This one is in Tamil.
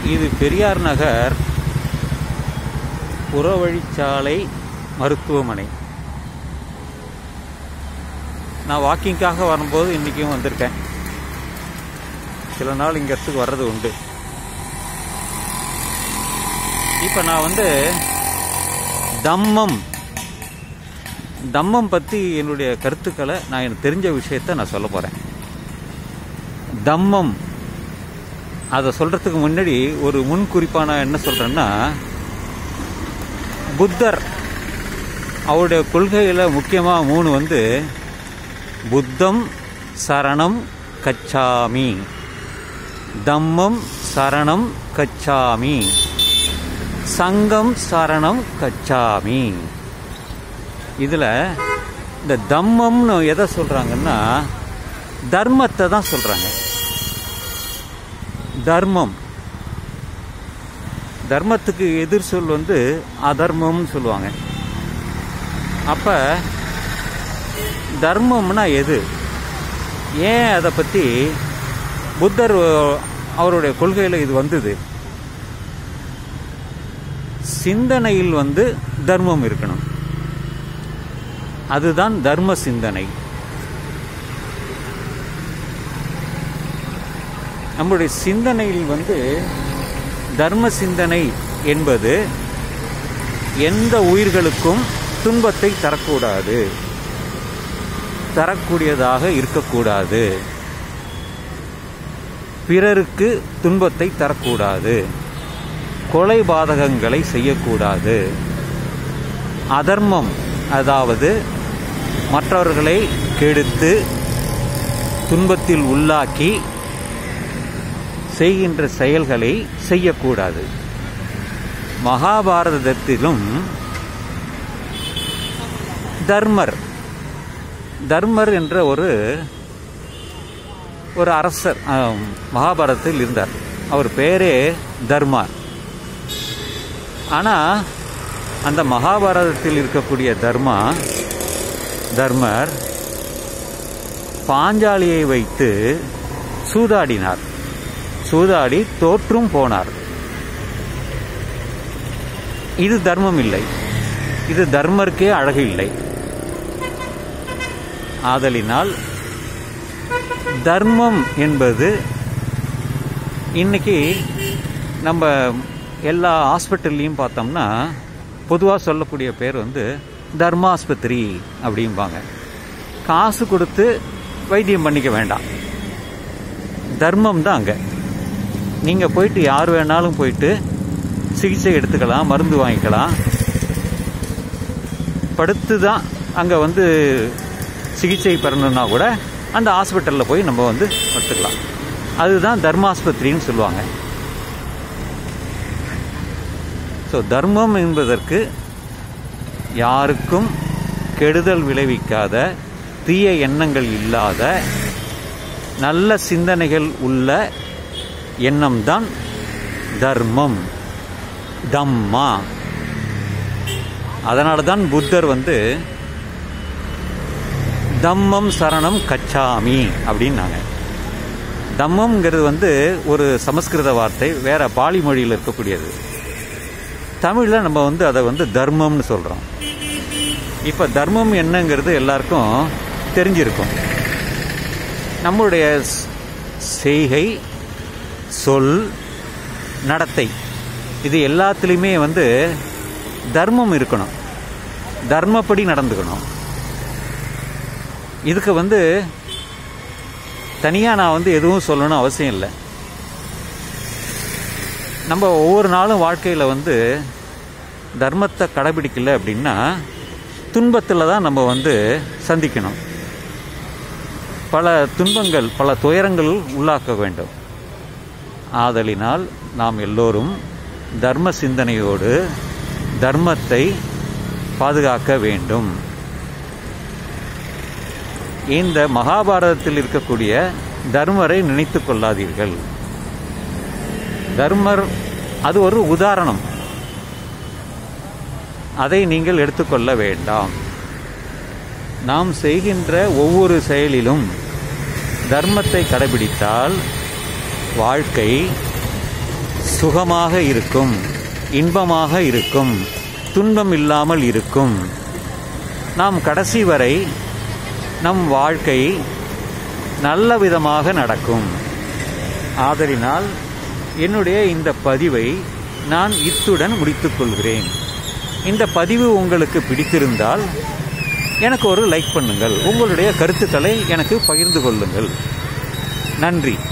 இது பெரியார் நகர் புறவழிச்சாலை மருத்துவமனை நான் வாக்கிங்காக வரும்போது இன்றைக்கும் வந்திருக்கேன் சில நாள் இங்க இடத்துக்கு வர்றது உண்டு இப்போ நான் வந்து தம்மம் தம்மம் பற்றி என்னுடைய கருத்துக்களை நான் எனக்கு தெரிஞ்ச விஷயத்தை நான் சொல்ல போகிறேன் தம்மம் அதை சொல்கிறதுக்கு முன்னாடி ஒரு முன் குறிப்பாக நான் என்ன சொல்கிறேன்னா புத்தர் அவருடைய கொள்கையில் முக்கியமாக மூணு வந்து புத்தம் சரணம் கச்சாமி தம்மம் சரணம் கச்சாமி சங்கம் சரணம் கச்சாமி இதில் இந்த தம்மம்னு எதை சொல்கிறாங்கன்னா தர்மத்தை தான் சொல்கிறாங்க தர்மம் தர்மத்துக்கு எதிர் சொல் வந்து அதர்மம்னு சொல்லுவாங்க அப்போ தர்மம்னா எது ஏன் அதை பற்றி புத்தர் அவருடைய கொள்கையில் இது வந்தது சிந்தனையில் வந்து தர்மம் இருக்கணும் அதுதான் தர்ம சிந்தனை நம்முடைய சிந்தனையில் வந்து தர்ம சிந்தனை என்பது எந்த உயிர்களுக்கும் துன்பத்தை தரக்கூடாது தரக்கூடியதாக இருக்கக்கூடாது பிறருக்கு துன்பத்தை தரக்கூடாது கொலை பாதகங்களை செய்யக்கூடாது அதர்மம் அதாவது மற்றவர்களை கெடுத்து துன்பத்தில் உள்ளாக்கி செய்கின்ற செயல்களை செய்யக்கூடாது மகாபாரதத்திலும் தர்மர் தர்மர் என்ற ஒரு ஒரு அரசர் ஆம், மகாபாரதத்தில் இருந்தார் அவர் பேரே தர்மார் ஆனால் அந்த மகாபாரதத்தில் இருக்கக்கூடிய தர்மா தர்மர் பாஞ்சாலியை வைத்து சூதாடினார் சூதாடி தோற்றும் போனார் இது தர்மம் இல்லை இது தர்மருக்கே அழகு இல்லை ஆதலினால் தர்மம் என்பது இன்னைக்கு நம்ம எல்லா ஹாஸ்பிட்டல்லையும் பார்த்தோம்னா பொதுவாக சொல்லக்கூடிய பேர் வந்து தர்மாஸ்பத்திரி அப்படிம்பாங்க காசு கொடுத்து வைத்தியம் பண்ணிக்க வேண்டாம் தர்மம் தான் அங்கே நீங்கள் போயிட்டு யார் வேணாலும் போயிட்டு சிகிச்சை எடுத்துக்கலாம் மருந்து வாங்கிக்கலாம் படுத்து தான் அங்கே வந்து சிகிச்சை பெறணும்னா கூட அந்த ஹாஸ்பிட்டலில் போய் நம்ம வந்து படுத்துக்கலாம் அதுதான் தர்மாஸ்பத்திரின்னு சொல்லுவாங்க ஸோ தர்மம் என்பதற்கு யாருக்கும் கெடுதல் விளைவிக்காத தீய எண்ணங்கள் இல்லாத நல்ல சிந்தனைகள் உள்ள எண்ணம்தான் தர்மம் தம்மா அதனால தான் புத்தர் வந்து தம்மம் சரணம் கச்சாமி அப்படின்னாங்க தம்மம்ங்கிறது வந்து ஒரு சமஸ்கிருத வார்த்தை வேற பாலி மொழியில் இருக்கக்கூடியது தமிழில் நம்ம வந்து அதை வந்து தர்மம்னு சொல்கிறோம் இப்போ தர்மம் என்னங்கிறது எல்லாருக்கும் தெரிஞ்சிருக்கும் நம்முடைய ஸ்- செய்கை சொல் நடத்தை இது எல்லாத்துலேயுமே வந்து தர்மம் இருக்கணும் தர்மப்படி நடந்துக்கணும் இதுக்கு வந்து தனியாக நான் வந்து எதுவும் சொல்லணும் அவசியம் இல்லை நம்ம ஒவ்வொரு நாளும் வாழ்க்கையில் வந்து தர்மத்தை கடைபிடிக்கல அப்படின்னா துன்பத்தில் தான் நம்ம வந்து சந்திக்கணும் பல துன்பங்கள் பல துயரங்கள் உள்ளாக்க வேண்டும் ஆதலினால் நாம் எல்லோரும் தர்ம சிந்தனையோடு தர்மத்தை பாதுகாக்க வேண்டும் இந்த மகாபாரதத்தில் இருக்கக்கூடிய தர்மரை நினைத்து கொள்ளாதீர்கள் தர்மர் அது ஒரு உதாரணம் அதை நீங்கள் எடுத்துக்கொள்ள வேண்டாம் நாம் செய்கின்ற ஒவ்வொரு செயலிலும் தர்மத்தை கடைபிடித்தால் வாழ்க்கை சுகமாக இருக்கும் இன்பமாக இருக்கும் துன்பம் இல்லாமல் இருக்கும் நாம் கடைசி வரை நம் வாழ்க்கை நல்ல விதமாக நடக்கும் ஆதலினால் என்னுடைய இந்த பதிவை நான் இத்துடன் முடித்துக் கொள்கிறேன் இந்த பதிவு உங்களுக்கு பிடித்திருந்தால் எனக்கு ஒரு லைக் பண்ணுங்கள் உங்களுடைய கருத்துக்களை எனக்கு பகிர்ந்து கொள்ளுங்கள் நன்றி